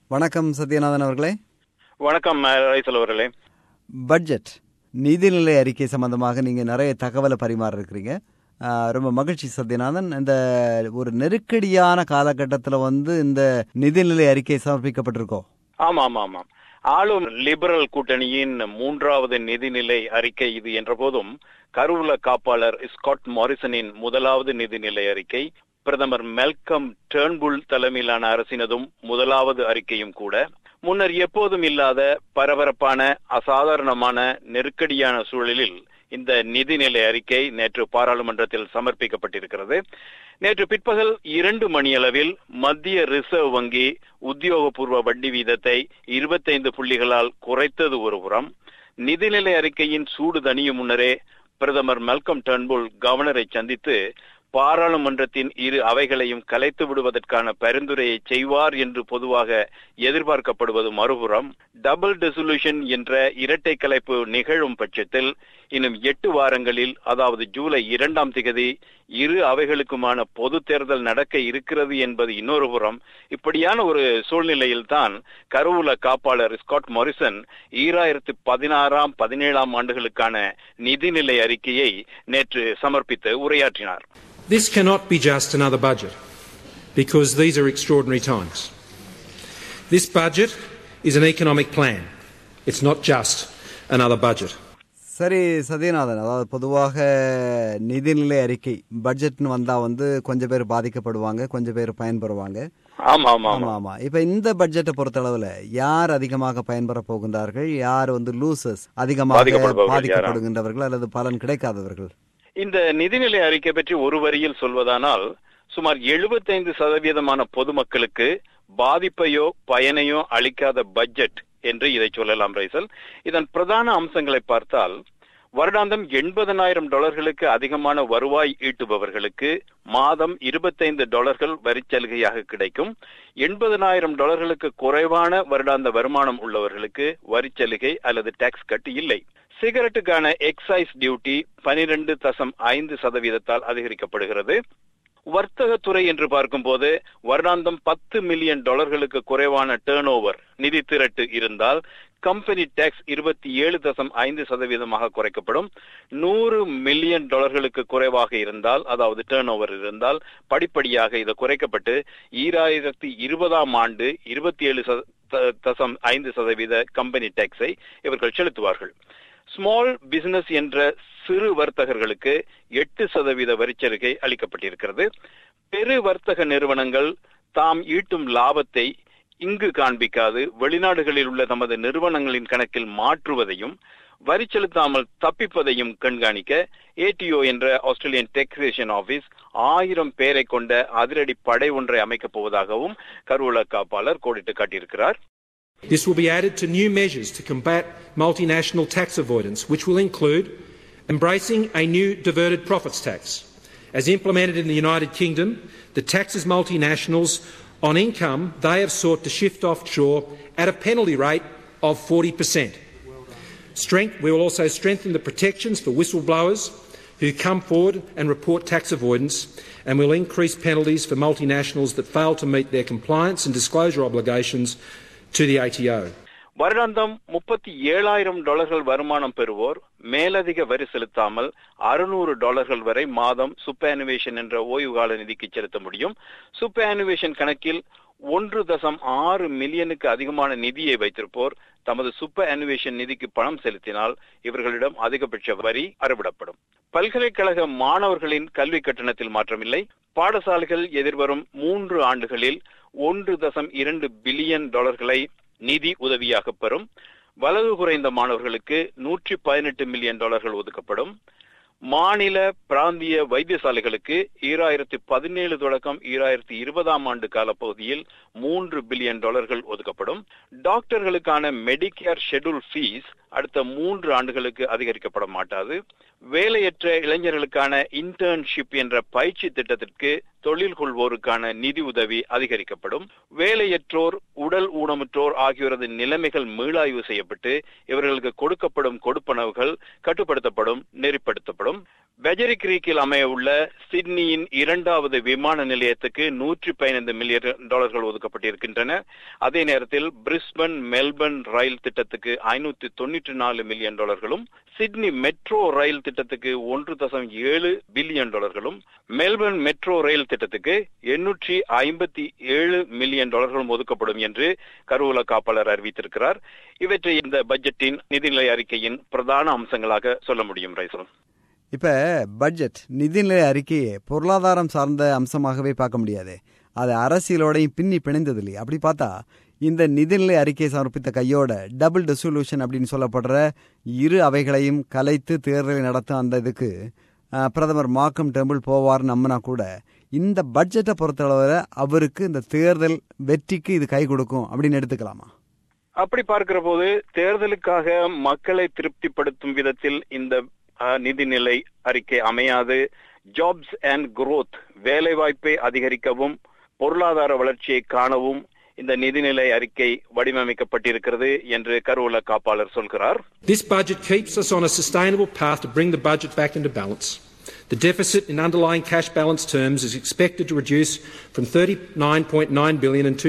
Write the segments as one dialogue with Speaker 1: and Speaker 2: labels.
Speaker 1: வணக்கம் சத்யநாதன் அவர்களே
Speaker 2: வணக்கம் ரைசல் அவர்களே
Speaker 1: பட்ஜெட் நிதிநிலை அறிக்கை சம்பந்தமாக நீங்க நிறைய தகவலை பரிமாற இருக்கிறீங்க ஆஹ், ரொம்ப மகிழ்ச்சி சத்யநாதன் இந்த ஒரு நெருக்கடியான காலகட்டத்தில் வந்து இந்த நிதிநிலை அறிக்கை சமர்ப்பிக்கப்பட்டிருக்கோ
Speaker 2: ஆமா ஆமா ஆமா ஆளும் லிபரல் கூட்டணியின் மூன்றாவது நிதிநிலை அறிக்கை இது என்ற போதும் கருவூல காப்பாளர் ஸ்காட் மாரிசனின் முதலாவது நிதிநிலை அறிக்கை பிரதமர் மெல்கம் டேர்ன்புல் தலைமையிலான அரசினதும் முதலாவது அறிக்கையும் கூட முன்னர் எப்போதும் இல்லாத பரபரப்பான அசாதாரணமான நெருக்கடியான சூழலில் இந்த நிதிநிலை அறிக்கை நேற்று பாராளுமன்றத்தில் சமர்ப்பிக்கப்பட்டிருக்கிறது நேற்று பிற்பகல் இரண்டு மணியளவில் மத்திய ரிசர்வ் வங்கி உத்தியோகபூர்வ வட்டி வீதத்தை இருபத்தைந்து புள்ளிகளால் குறைத்தது ஒருபுறம் நிதிநிலை அறிக்கையின் சூடு தணியும் முன்னரே பிரதமர் மெல்கம் டர்ன்புல் கவர்னரை சந்தித்து பாராளுமன்றத்தின் இரு அவைகளையும் கலைத்து விடுவதற்கான பரிந்துரையை செய்வார் என்று பொதுவாக எதிர்பார்க்கப்படுவது மறுபுறம் டபுள் டெசொல்யூஷன் என்ற இரட்டை கலைப்பு நிகழும் பட்சத்தில் இன்னும் எட்டு வாரங்களில் அதாவது ஜூலை இரண்டாம் திகதி இரு அவைகளுக்குமான பொது தேர்தல் நடக்க இருக்கிறது என்பது இன்னொரு புறம் இப்படியான ஒரு சூழ்நிலையில் தான் கருவூல காப்பாளர் ஸ்காட் மாரிசன் ஈராயிரத்து பதினாறாம் பதினேழாம் ஆண்டுகளுக்கான நிதிநிலை அறிக்கையை நேற்று சமர்ப்பித்து உரையாற்றினார்
Speaker 3: This cannot be just another budget because these are extraordinary times. This budget is an economic plan. It's not just another budget.
Speaker 1: சரி சத்யநாதன் அதாவது பொதுவாக நிதிநிலை அறிக்கை பட்ஜெட்னு வந்தா வந்து கொஞ்சம் பேர் பாதிக்கப்படுவாங்க கொஞ்சம் பேர் பயன்பெறுவாங்க
Speaker 2: ஆமா ஆமா
Speaker 1: ஆமா ஆமா இப்ப இந்த பட்ஜெட்டை பொறுத்தளவுல யார் அதிகமாக பயன்பெற போகின்றார்கள் யார் வந்து லூசஸ் அதிகமாக
Speaker 2: பாதிக்கப்படுபவர்கள்
Speaker 1: பாதிக்கப்படுகின்றவர்கள் அல்லது பலன் கிடைக்காதவர்கள்
Speaker 2: இந்த நிதிநிலை அறிக்கை பற்றி ஒரு வரியில் சொல்வதானால் சுமார் 75% சதவீதமான பொதுமக்களுக்கு பாதிப்பையோ பயனையோ அளிக்காத பட்ஜெட் என்று இதை சொல்லலாம் ரைசல் இதன் பிரதான அம்சங்களை பார்த்தால் வருடாந்தம் எண்பதனாயிரம் டாலர்களுக்கு அதிகமான வருவாய் ஈட்டுபவர்களுக்கு மாதம் இருபத்தைந்து டாலர்கள் வரிச்சலுகையாக கிடைக்கும் எண்பதனாயிரம் டாலர்களுக்கு குறைவான வருடாந்த வருமானம் உள்ளவர்களுக்கு வரிச்சலுகை அல்லது டாக்ஸ் கட்டு இல்லை சிகரெட்டுக்கான எக்ஸைஸ் டியூட்டி பனிரெண்டு தசம் ஐந்து சதவீதத்தால் அதிகரிக்கப்படுகிறது வர்த்தகத்துறை என்று பார்க்கும்போது வருடாந்தம் பத்து மில்லியன் டாலர்களுக்கு குறைவான டேர்ன் ஓவர் நிதி திரட்டு இருந்தால் கம்பெனி டாக்ஸ் இருபத்தி ஏழு தசம் ஐந்து சதவீதமாக குறைக்கப்படும் நூறு மில்லியன் டாலர்களுக்கு குறைவாக இருந்தால் அதாவது டேர்ன் ஓவர் இருந்தால் படிப்படியாக இது குறைக்கப்பட்டு ஈராயிரத்தி இருபதாம் ஆண்டு இருபத்தி ஏழு தசம் ஐந்து சதவீத கம்பெனி டாக்ஸை இவர்கள் செலுத்துவார்கள் ஸ்மால் பிசினஸ் என்ற சிறு வர்த்தகர்களுக்கு எட்டு சதவீத வரிச்சலுகை அளிக்கப்பட்டிருக்கிறது பெரு வர்த்தக நிறுவனங்கள் தாம் ஈட்டும் லாபத்தை இங்கு காண்பிக்காது வெளிநாடுகளில் உள்ள தமது நிறுவனங்களின் கணக்கில் மாற்றுவதையும் வரி செலுத்தாமல் தப்பிப்பதையும் கண்காணிக்க ஏடிஓ என்ற ஆஸ்திரேலியன் டெக்ஸேஷன் ஆபீஸ் ஆயிரம் பேரை கொண்ட அதிரடி படை ஒன்றை அமைக்கப் போவதாகவும் கருவூல காப்பாளர் கோடிட்டு காட்டியிருக்கிறார்
Speaker 3: This will be added to new measures to combat multinational tax avoidance, which will include embracing a new diverted profits tax. As implemented in the United Kingdom, the taxes multinationals on income they have sought to shift offshore at a penalty rate of 40%. Strength, we will also strengthen the protections for whistleblowers who come forward and report tax avoidance, and we'll increase penalties for multinationals that fail to meet their compliance and disclosure obligations to the ATO.
Speaker 2: வருடாந்தம் முப்பத்தி ஏழாயிரம் டாலர்கள் வருமானம் பெறுவோர் மேலதிக வரி செலுத்தாமல் அறுநூறு டாலர்கள் வரை மாதம் சுப்பேனுவேஷன் என்ற ஓய்வு கால நிதிக்கு செலுத்த முடியும் சுப்பேனுவேஷன் கணக்கில் ஒன்று தசம் ஆறு மில்லியனுக்கு அதிகமான நிதியை வைத்திருப்போர் தமது சுப்ப அனுவேஷன் நிதிக்கு பணம் செலுத்தினால் இவர்களிடம் அதிகபட்ச வரி அறவிடப்படும் பல்கலைக்கழக மாணவர்களின் கல்வி கட்டணத்தில் மாற்றமில்லை பாடசாலைகள் எதிர்வரும் மூன்று ஆண்டுகளில் ஒன்று தசம் இரண்டு பில்லியன் டாலர்களை நிதி உதவியாக பெறும் வலது குறைந்த மாணவர்களுக்கு நூற்றி பதினெட்டு மில்லியன் டாலர்கள் ஒதுக்கப்படும் மாநில பிராந்திய வைத்தியசாலைகளுக்கு ஈராயிரத்தி பதினேழு தொடக்கம் ஈராயிரத்தி இருபதாம் ஆண்டு காலப்பகுதியில் மூன்று பில்லியன் டாலர்கள் ஒதுக்கப்படும் டாக்டர்களுக்கான மெடிக்கேர் ஷெட்யூல் ஃபீஸ் அடுத்த மூன்று ஆண்டுகளுக்கு அதிகரிக்கப்பட மாட்டாது வேலையற்ற இளைஞர்களுக்கான இன்டர்ன்ஷிப் என்ற பயிற்சி திட்டத்திற்கு தொழில் கொள்வோருக்கான நிதி உதவி அதிகரிக்கப்படும் வேலையற்றோர் உடல் ஊனமுற்றோர் ஆகியோரது நிலைமைகள் மீளாய்வு செய்யப்பட்டு இவர்களுக்கு கொடுக்கப்படும் கொடுப்பனவுகள் கட்டுப்படுத்தப்படும் நெறிப்படுத்தப்படும் பெஜரி கிரீக்கில் அமைய உள்ள சிட்னியின் இரண்டாவது விமான நிலையத்துக்கு நூற்றி பதினைந்து மில்லியன் டாலர்கள் ஒதுக்கப்பட்டிருக்கின்றன அதே நேரத்தில் பிரிஸ்பன் மெல்பர்ன் ரயில் திட்டத்துக்கு ஐநூத்தி தொண்ணூற்றி நாலு மில்லியன் டாலர்களும் சிட்னி மெட்ரோ ரயில் திட்டத்துக்கு ஒன்று தசம் ஏழு பில்லியன் டாலர்களும் மெல்பர்ன் மெட்ரோ ரயில் திட்டத்துக்கு எண்ணூற்றி ஐம்பத்தி ஏழு மில்லியன் டாலர்களும் ஒதுக்கப்படும் என்று கருவூல காப்பாளர் அறிவித்திருக்கிறார் இவற்றை இந்த பட்ஜெட்டின் நிதிநிலை அறிக்கையின் பிரதான அம்சங்களாக சொல்ல முடியும் ரைசல்
Speaker 1: இப்ப பட்ஜெட் நிதிநிலை அறிக்கையை பொருளாதாரம் சார்ந்த அம்சமாகவே பார்க்க முடியாது அது அரசியலோடையும் பின்னி பிணைந்தது இல்லையா அப்படி பார்த்தா இந்த நிதிநிலை அறிக்கையை சமர்ப்பித்த கையோட டபுள் ரெசல்யூஷன் அப்படின்னு சொல்லப்படுற இரு அவைகளையும் கலைத்து தேர்தலை நடத்தும் அந்த இதுக்கு அஹ், பிரதமர் மார்க்கம் டெம்பிள் போவார்னு நம்பினா கூட இந்த பட்ஜெட்டை பொறுத்தளவில் அவருக்கு இந்த தேர்தல் வெற்றிக்கு இது கை கொடுக்கும் அப்படின்னு எடுத்துக்கலாமா
Speaker 2: அப்படி பார்க்கிற போது தேர்தலுக்காக மக்களை திருப்திப்படுத்தும் விதத்தில் இந்த அஹ், நிதிநிலை அறிக்கை அமையாது ஜாப்ஸ் அண்ட் growth வேலை வாய்ப்பை அதிகரிக்கவும் பொருளாதார வளர்ச்சியை காணவும் இந்த நிதிநிலை அறிக்கை வடிவமைக்கப்பட்டிருக்கிறது என்று கருவூல காப்பாளர் சொல்கிறார்
Speaker 3: This budget keeps us on a sustainable path to bring the budget back into balance. The deficit in underlying cash balance terms is expected to reduce from 39.9 billion in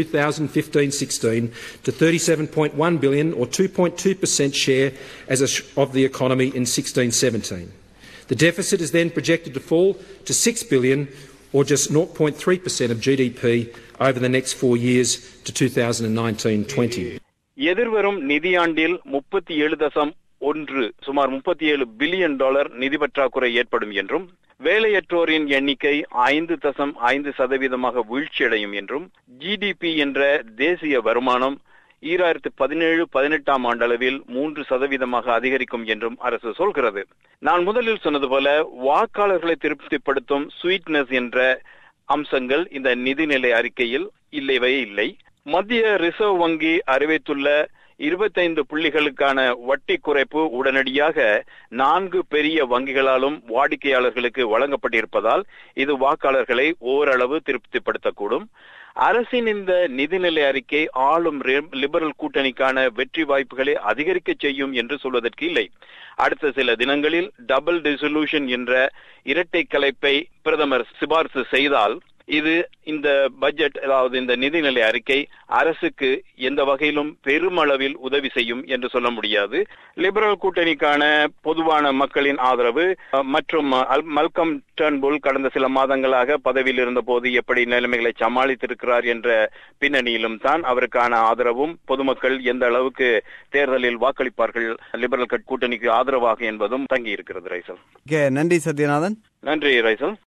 Speaker 3: 2015-16 to 37.1 billion or 2.2% share as a sh- of the economy in 16-17. The deficit is then projected to fall to 6 billion or just 0.3% of GDP over the next 4 years to 2019-20.
Speaker 2: எதிர்வரும் நிதியாண்டில் முப்பத்தி ஏழு தசம் ஒன்று சுமார் முப்பத்தி ஏழு billion dollar நிதி பற்றாக்குறை ஏற்படும் என்றும் வேலையற்றோரின் எண்ணிக்கை ஐந்து தசம் ஐந்து சதவீதமாக வீழ்ச்சியடையும் என்றும் ஜிடிபி என்ற தேசிய வருமானம் ஈராயிரத்து பதினேழு பதினெட்டாம் ஆண்டளவில் மூன்று சதவீதமாக அதிகரிக்கும் என்றும் அரசு சொல்கிறது நான் முதலில் சொன்னது போல வாக்காளர்களை திருப்திப்படுத்தும் ஸ்வீட்னஸ் என்ற அம்சங்கள் இந்த நிதிநிலை அறிக்கையில் இல்லவே இல்லை மத்திய ரிசர்வ் வங்கி அறிவித்துள்ள இருபத்தைந்து புள்ளிகளுக்கான வட்டி குறைப்பு உடனடியாக நான்கு பெரிய வங்கிகளாலும் வாடிக்கையாளர்களுக்கு வழங்கப்பட்டிருப்பதால் இது வாக்காளர்களை ஓரளவு திருப்திப்படுத்தக்கூடும் அரசின் இந்த நிதிநிலை அறிக்கை ஆளும் ரி- லிபரல் கூட்டணிக்கான வெற்றி வாய்ப்புகளை அதிகரிக்க செய்யும் என்று சொல்வதற்கு இல்லை அடுத்த சில தினங்களில் டபுள் ரெசல்யூஷன் என்ற இரட்டை கலைப்பை பிரதமர் சிபார்சு செய்தால் இது இந்த பட்ஜெட் அதாவது இந்த நிதிநிலை அறிக்கை அரசுக்கு எந்த வகையிலும் பெருமளவில் உதவி செய்யும் என்று சொல்ல முடியாது லிபரல் கூட்டணிக்கான பொதுவான மக்களின் ஆதரவு அஹ், மற்றும் அல்- மல்கம் டர்ன்புல் கடந்த சில மாதங்களாக பதவியில் இருந்த போது எப்படி நிலைமைகளை சமாளித்திருக்கிறார் என்ற பின்னணியிலும் தான் அவருக்கான ஆதரவும் பொதுமக்கள் எந்த அளவுக்கு தேர்தலில் வாக்களிப்பார்கள் லிபரல் கட்- கூட்டணிக்கு ஆதரவாக என்பதும் தங்கி இருக்கிறது ரைசல்
Speaker 1: ஓகே நன்றி சத்யநாதன்
Speaker 2: நன்றி ரைசல்